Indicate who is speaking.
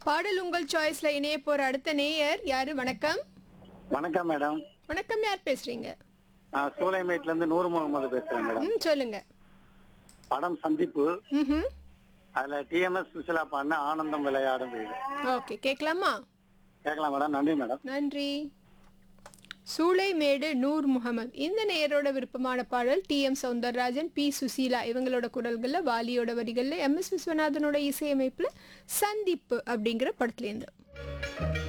Speaker 1: பாடல் உங்கள் சாய்ஸ்ல இணைய போற அடுத்த நேயர் யாரு வணக்கம்
Speaker 2: வணக்கம் மேடம்
Speaker 1: வணக்கம் யார் பேசுறீங்க
Speaker 2: நான் சூளைமேட்ல இருந்து நூறு முகமது பேசுறேன் மேடம்
Speaker 1: ம் சொல்லுங்க
Speaker 2: படம் சந்திப்பு
Speaker 1: ம்
Speaker 2: அதுல டிஎம்எஸ் சுசிலா பாடின ஆனந்தம் விளையாடும் வீடு
Speaker 1: ஓகே கேட்கலாமா
Speaker 2: கேட்கலாம் மேடம் நன்றி மேடம்
Speaker 1: நன்றி சூளைமேடு நூர் முகமது இந்த நேயரோட விருப்பமான பாடல் T M Soundararajan P Susheela இவங்களோட குரல்கள்ல வாலியோட வரிகள்ல எம் எஸ் விஸ்வநாதனோட இசையமைப்புல சந்திப்பு அப்படிங்கிற படத்துலேருந்து